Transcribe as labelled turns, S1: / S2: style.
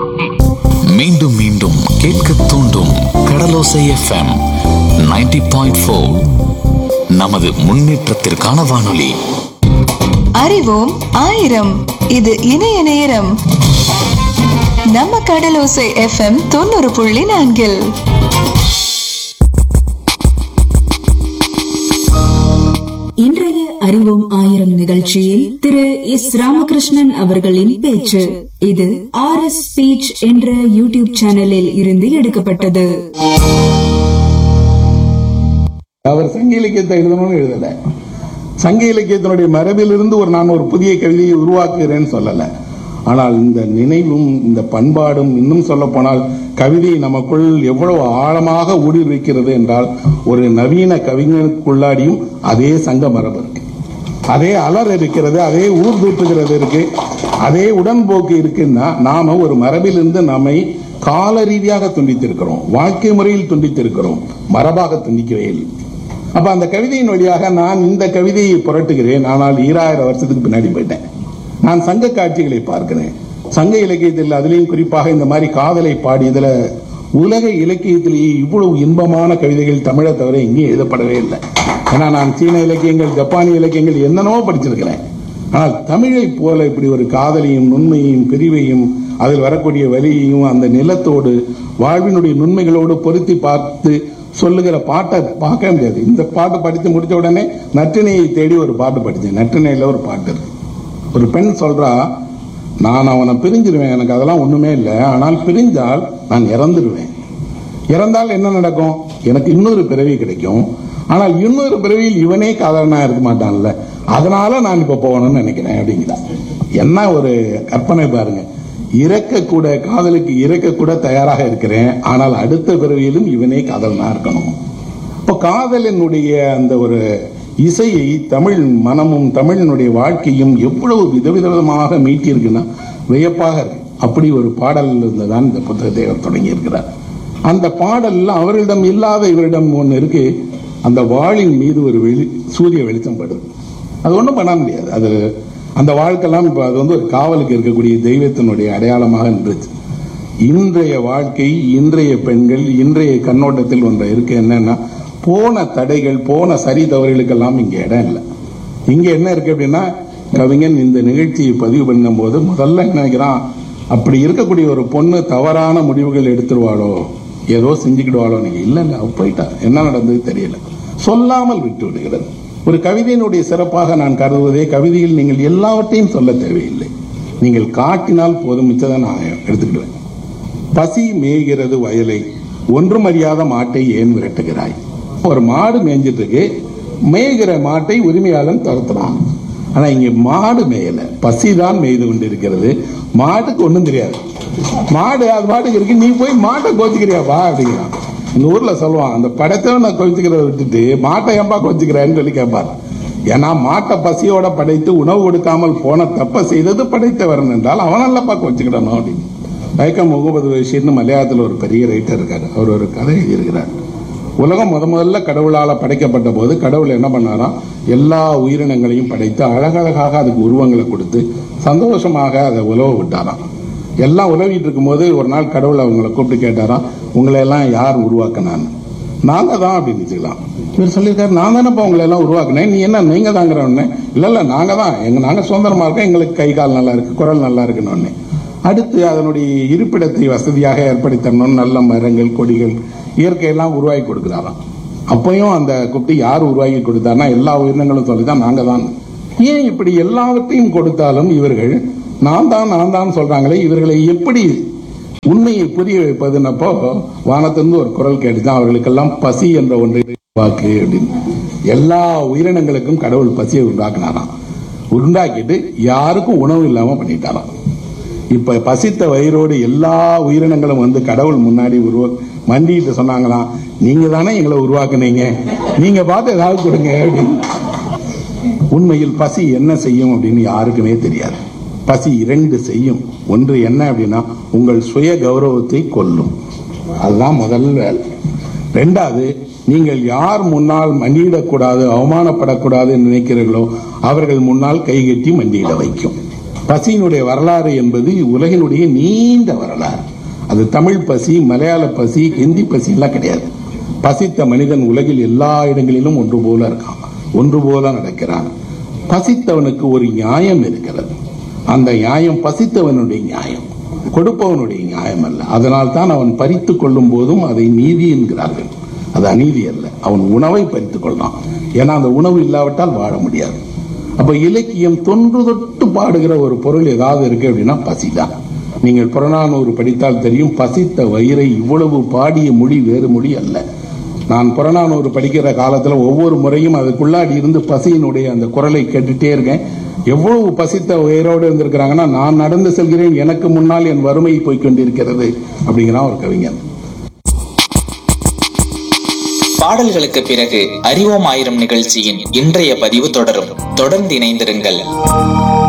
S1: மீண்டும் மீண்டும் கேட்க தூண்டும் கடலோசை எஃப்எம் 90.4 பாயிண்ட் நமது முன்னேற்றத்திற்கான வானொலி
S2: அறிவோம் ஆயிரம் இது இணைய நேரம் நம்ம கடலோசை எஃப்எம் தொண்ணூறு புள்ளி நான்கில்
S3: இன்றைய அறிவோம் ஆயிரம் நிகழ்ச்சியில் திரு எஸ் ராமகிருஷ்ணன் அவர்களின் பேச்சு இது ஆர் எஸ் ஸ்பீச் என்ற யூடியூப் சேனலில் இருந்து எடுக்கப்பட்டது
S4: அவர் சங்க இலக்கியத்தை எழுதணும்னு எழுதல சங்க இலக்கியத்தினுடைய மரபிலிருந்து ஒரு நான் ஒரு புதிய கவிதையை உருவாக்குகிறேன்னு சொல்லல ஆனால் இந்த நினைவும் இந்த பண்பாடும் இன்னும் சொல்ல போனால் கவிதை நமக்குள் எவ்வளவு ஆழமாக ஊடுருவிக்கிறது என்றால் ஒரு நவீன கவிஞனுக்குள்ளாடியும் அதே சங்க மரபு இருக்கு அதே அலர் இருக்கிறது அதே ஊர் தூற்றுகிறது இருக்கு அதே உடன்போக்கு இருக்குன்னா நாம ஒரு மரபிலிருந்து நம்மை கால ரீதியாக துண்டித்திருக்கிறோம் வாழ்க்கை முறையில் துண்டித்திருக்கிறோம் மரபாக துண்டிக்கவே இல்லை அப்ப அந்த கவிதையின் வழியாக நான் இந்த கவிதையை புரட்டுகிறேன் ஆனால் ஈராயிரம் வருஷத்துக்கு பின்னாடி போயிட்டேன் நான் சங்க காட்சிகளை பார்க்கிறேன் சங்க இலக்கியத்தில் அதுலேயும் குறிப்பாக இந்த மாதிரி காதலை பாடியதுல உலக இலக்கியத்திலேயே இவ்வளவு இன்பமான கவிதைகள் தமிழை தவிர எங்கேயும் எழுதப்படவே இல்லை ஏன்னா நான் சீன இலக்கியங்கள் ஜப்பானிய இலக்கியங்கள் என்னென்னவோ படிச்சிருக்கிறேன் ஆனால் தமிழை போல இப்படி ஒரு காதலையும் நுண்மையும் பிரிவையும் அதில் வரக்கூடிய வலியையும் அந்த நிலத்தோடு வாழ்வினுடைய நுண்மைகளோடு பொருத்தி பார்த்து சொல்லுகிற பாட்டை பார்க்க முடியாது இந்த பாட்டு படித்து முடிச்ச உடனே நற்றினையை தேடி ஒரு பாட்டு படித்தேன் நற்றினையில் ஒரு பாட்டு இருக்கு ஒரு பெண் சொல்றா நான் அவனை பிரிஞ்சிருவேன் எனக்கு அதெல்லாம் ஒண்ணுமே இல்லை ஆனால் பிரிஞ்சால் நான் இறந்துடுவேன் இறந்தால் என்ன நடக்கும் எனக்கு இன்னொரு பிறவி கிடைக்கும் ஆனால் இன்னொரு பிறவியில் இவனே காதலனா இருக்க மாட்டான்ல அதனால நான் இப்ப போகணும்னு நினைக்கிறேன் அப்படிங்கிறா என்ன ஒரு கற்பனை பாருங்க இறக்க கூட காதலுக்கு இறக்க கூட தயாராக இருக்கிறேன் ஆனால் அடுத்த பிறவியிலும் இவனே காதலனா இருக்கணும் இப்போ காதலினுடைய அந்த ஒரு இசையை தமிழ் மனமும் தமிழினுடைய வாழ்க்கையும் எவ்வளவு விதவிதமாக மீட்டியிருக்குன்னா வியப்பாக இருக்கு அப்படி ஒரு பாடல் இருந்துதான் இந்த புத்தகத்தை அவர் தொடங்கி இருக்கிறார் அந்த பாடல்ல அவரிடம் இல்லாத இவரிடம் ஒன்று இருக்கு அந்த வாளின் மீது ஒரு வெளி சூரிய வெளிச்சம் படுது அது ஒன்றும் பண்ண முடியாது அது அந்த வாழ்க்கைலாம் இப்போ அது வந்து ஒரு காவலுக்கு இருக்கக்கூடிய தெய்வத்தினுடைய அடையாளமாக நின்றுச்சு இன்றைய வாழ்க்கை இன்றைய பெண்கள் இன்றைய கண்ணோட்டத்தில் ஒன்று இருக்கு என்னன்னா போன தடைகள் போன சரி தவறுகளுக்கெல்லாம் இங்க இடம் இல்லை இங்க என்ன இருக்கு அப்படின்னா கவிஞன் இந்த நிகழ்ச்சியை பதிவு பண்ணும் போது முதல்ல என்ன நினைக்கிறான் அப்படி இருக்கக்கூடிய ஒரு பொண்ணு தவறான முடிவுகள் எடுத்துருவாளோ ஏதோ செஞ்சுக்கிடுவாளோ நீங்க இல்ல இல்ல அவ போயிட்டா என்ன நடந்தது தெரியல சொல்லாமல் விட்டு விடுகிறது ஒரு கவிதையினுடைய சிறப்பாக நான் கருதுவதே கவிதையில் நீங்கள் எல்லாவற்றையும் சொல்ல தேவையில்லை நீங்கள் காட்டினால் போதும் மிச்சதை நான் எடுத்துக்கிடுவேன் பசி மேய்கிறது வயலை ஒன்றும் அறியாத மாட்டை ஏன் விரட்டுகிறாய் ஒரு மாடு மேய்ஞ்சிட்டு இருக்கு மேய்கிற மாட்டை உரிமையாளன் துரத்துறான் ஆனா இங்க மாடு மேயல பசி தான் மேய்து கொண்டிருக்கிறது மாட்டுக்கு ஒண்ணும் தெரியாது மாடு அது மாட்டுக்கு இருக்கு நீ போய் மாட்டை கோச்சிக்கிறியா வா அப்படிங்கிறான் இந்த ஊர்ல சொல்லுவான் அந்த படத்தை நான் கோச்சிக்கிறத விட்டுட்டு மாட்டை ஏன்பா கோச்சிக்கிறேன்னு சொல்லி கேட்பாரு ஏன்னா மாட்டை பசியோட படைத்து உணவு கொடுக்காமல் போன தப்ப செய்தது படைத்தவரன் என்றால் அவனல்லப்பா கோச்சிக்கிடணும் அப்படின்னு வைக்கம் முகமது பஷீர்னு மலையாளத்தில் ஒரு பெரிய ரைட்டர் இருக்காரு அவர் ஒரு கதை எழுதியிருக்கிறார் உலகம் முத முதல்ல கடவுளால படைக்கப்பட்ட போது கடவுள் என்ன பண்ணாராம் எல்லா உயிரினங்களையும் படைத்து அழகழகாக அதுக்கு உருவங்களை கொடுத்து சந்தோஷமாக அதை உழவ விட்டாராம் எல்லாம் உழவிட்டு இருக்கும்போது ஒரு நாள் கடவுள் அவங்கள கூப்பிட்டு கேட்டாராம் உங்களை எல்லாம் யார் உருவாக்கினான்னு நாங்க தான் அப்படின்னு வச்சுக்கலாம் இவர் சொல்லியிருக்காரு நான் தானேப்பா உங்களை எல்லாம் உருவாக்குனேன் நீ என்ன நீங்க தாங்கிறவனே இல்ல இல்ல நாங்க தான் எங்க நாங்க சுதந்திரமா இருக்கோம் எங்களுக்கு கை கால் நல்லா இருக்கு குரல் நல்லா இருக்குன்னு அடுத்து அதனுடைய இருப்பிடத்தை வசதியாக ஏற்படுத்தணும் நல்ல மரங்கள் கொடிகள் இயற்கையெல்லாம் உருவாக்கி கொடுக்குறாராம் அப்பயும் அந்த குட்டி யார் உருவாக்கி கொடுத்தாருன்னா எல்லா உயிரினங்களும் சொல்லிதான் நாங்க தான் ஏன் இப்படி எல்லாவற்றையும் கொடுத்தாலும் இவர்கள் நான் தான் நான் தான் சொல்றாங்களே இவர்களை எப்படி உண்மையை புரிய வைப்பதுன்னப்போ வானத்திலிருந்து ஒரு குரல் கேட்டுதான் அவர்களுக்கெல்லாம் பசி என்ற ஒன்றை உருவாக்கு அப்படின்னு எல்லா உயிரினங்களுக்கும் கடவுள் பசியை உண்டாக்குனாராம் உண்டாக்கிட்டு யாருக்கும் உணவு இல்லாம பண்ணிட்டாராம் இப்ப பசித்த வயிறோடு எல்லா உயிரினங்களும் வந்து கடவுள் முன்னாடி உருவ மண்டிட்டு சொன்னாங்களாம் நீங்க தானே எங்களை உருவாக்குனீங்க நீங்க பார்த்து ஏதாவது கொடுங்க அப்படின்னு உண்மையில் பசி என்ன செய்யும் அப்படின்னு யாருக்குமே தெரியாது பசி இரண்டு செய்யும் ஒன்று என்ன அப்படின்னா உங்கள் சுய கௌரவத்தை கொல்லும் அதுதான் முதல் வேலை ரெண்டாவது நீங்கள் யார் முன்னால் மண்டியிடக்கூடாது அவமானப்படக்கூடாது என்று நினைக்கிறீர்களோ அவர்கள் முன்னால் கைகட்டி மண்டியிட வைக்கும் பசியினுடைய வரலாறு என்பது உலகினுடைய நீண்ட வரலாறு அது தமிழ் பசி மலையாள பசி ஹிந்தி பசி எல்லாம் கிடையாது பசித்த மனிதன் உலகில் எல்லா இடங்களிலும் ஒன்று போல இருக்கான் ஒன்று போல நடக்கிறான் பசித்தவனுக்கு ஒரு நியாயம் இருக்கிறது அந்த நியாயம் பசித்தவனுடைய நியாயம் கொடுப்பவனுடைய நியாயம் அல்ல அதனால் தான் அவன் பறித்து கொள்ளும் போதும் அதை நீதி என்கிறார்கள் அது அநீதி அல்ல அவன் உணவை பறித்துக் கொள்ளான் ஏன்னா அந்த உணவு இல்லாவிட்டால் வாழ முடியாது அப்ப இலக்கியம் தொன்று தொட்டு பாடுகிற ஒரு பொருள் ஏதாவது இருக்கு அப்படின்னா பசிதான் நீங்கள் புறநானூறு படித்தால் தெரியும் பசித்த வயிறை இவ்வளவு பாடிய மொழி வேறு மொழி அல்ல நான் புறநானூறு படிக்கிற காலத்துல ஒவ்வொரு முறையும் அதுக்குள்ளாடி இருந்து பசியினுடைய அந்த குரலை கேட்டுட்டே இருக்கேன் எவ்வளவு பசித்த உயிரோடு இருந்திருக்கிறாங்கன்னா நான் நடந்து செல்கிறேன் எனக்கு முன்னால் என் வறுமை போய் கொண்டிருக்கிறது அப்படிங்கிறான் ஒரு கவிஞன்
S5: பாடல்களுக்கு பிறகு அறிவோம் ஆயிரம் நிகழ்ச்சியின் இன்றைய பதிவு தொடரும் தொடர்ந்து இணைந்திருங்கள்